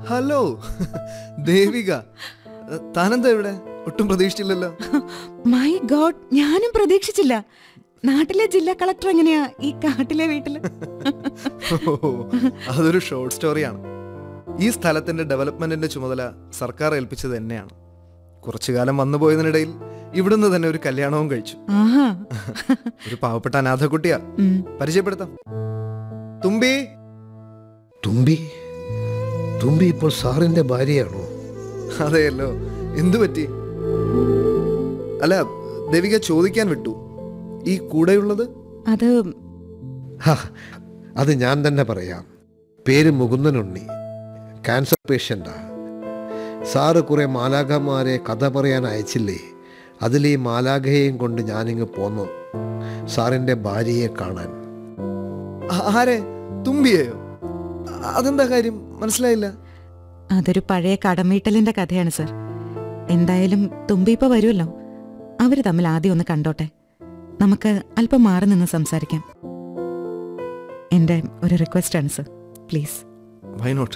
Hello Devika താനെന്താ ഇവിടെ ഒട്ടും പ്രതീക്ഷിച്ചില്ലല്ലോ മൈ ഗോഡ് ഞാനും പ്രതീക്ഷിച്ചില്ല നാട്ടിലെ ജില്ലാ കളക്ടർ എങ്ങനെയാ ഈ കാട്ടിലെ വീട്ടില് ഓ, അതൊരു ഷോർട്ട് സ്റ്റോറിയാണ് ഈ സ്ഥലത്തിന്റെ ഡെവലപ്മെന്റിന്റെ ചുമതല സർക്കാർ ഏൽപ്പിച്ചത് എന്നെയാണ് കുറച്ചു കാലം വന്നു പോയതിനിടയിൽ ഇവിടുന്ന് തന്നെ ഒരു കല്യാണവും കഴിച്ചു ആഹാ ഒരു പാവപ്പെട്ട അനാഥക്കുട്ടിയാ ഉം. പരിചയപ്പെടുത്താം തുമ്പി തുമ്പി തുമ്പി ഇപ്പോൾ സാറിന്റെ ഭാര്യയാണോ അതെയല്ലോ എന്തു പറ്റി അല്ല ദേവിക ചോദിക്കാൻ വിട്ടു ഈ കൂടെയുള്ളത് അത് ഹാ, അത് ഞാൻ തന്നെ പറയാം പേര് മുകുന്ദനുണ്ണി ക്യാൻസർ പേഷ്യൻ്റാ സാറ് കുറെ മാലാഖമാരെ കഥ പറയാൻ അയച്ചില്ലേ അതിൽ ഈ മാലാഖയെയും കൊണ്ട് ഞാനിങ്ങ് പോന്നു സാറിൻ്റെ ഭാര്യയെ കാണാൻ ആ- ആരെ തുമ്പിയെയോ അ- അതെന്താ കാര്യം മനസ്സിലായില്ല അതൊരു പഴയ കടമീട്ടലിന്റെ കഥയാണ് സർ എന്തായാലും തുമ്പി ഇപ്പൊ വരുമല്ലോ അവര് തമ്മിൽ ആദ്യം ഒന്ന് കണ്ടോട്ടെ നമുക്ക് അല്പം മാറി നിന്ന് സംസാരിക്കാം എന്റെ ഒരു റിക്വസ്റ്റ് ആണ് സർ പ്ലീസ് വൈ നോട്ട്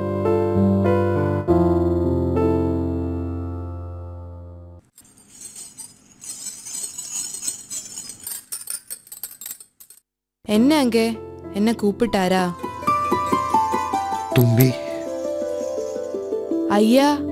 என்ன அங்கே என்ன கூப்பிட்டாரா തുമ്പി ஐயா